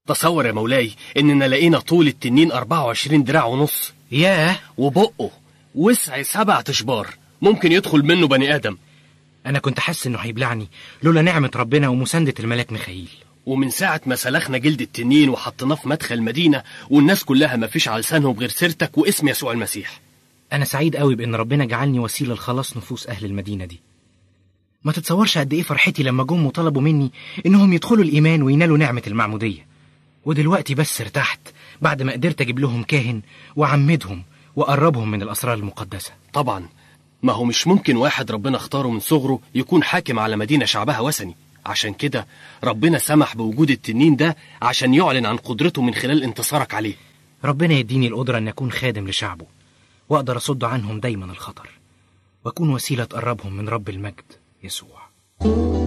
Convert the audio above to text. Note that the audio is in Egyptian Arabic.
تصور يا مولاي إننا لقينا طول التنين 24 دراع ونص ياه وبقه وسع سبعة أشبار ممكن يدخل منه بني آدم أنا كنت حاسس إنه هيبلعني لولا نعمة ربنا ومساندة الملاك ميخائيل ومن ساعة ما سلخنا جلد التنين وحطيناه في مدخل المدينة والناس كلها ما فيش على لسانهم غير سيرتك واسم يسوع المسيح أنا سعيد قوي بإن ربنا جعلني وسيلة لخلاص نفوس أهل المدينة دي ما تتصورش قد إيه فرحتي لما جم وطلبوا مني إنهم يدخلوا الإيمان وينالوا نعمة المعمودية ودلوقتي بس ارتحت بعد ما قدرت أجيب لهم كاهن وأعمدهم وأقربهم من الأسرار المقدسة طبعا ما هو مش ممكن واحد ربنا اختاره من صغره يكون حاكم على مدينة شعبها وثني عشان كده ربنا سمح بوجود التنين ده عشان يعلن عن قدرته من خلال انتصارك عليه ربنا يديني القدرة أن أكون خادم لشعبه وأقدر أصد عنهم دايما الخطر وأكون وسيلة تقربهم من رب المجد يسوع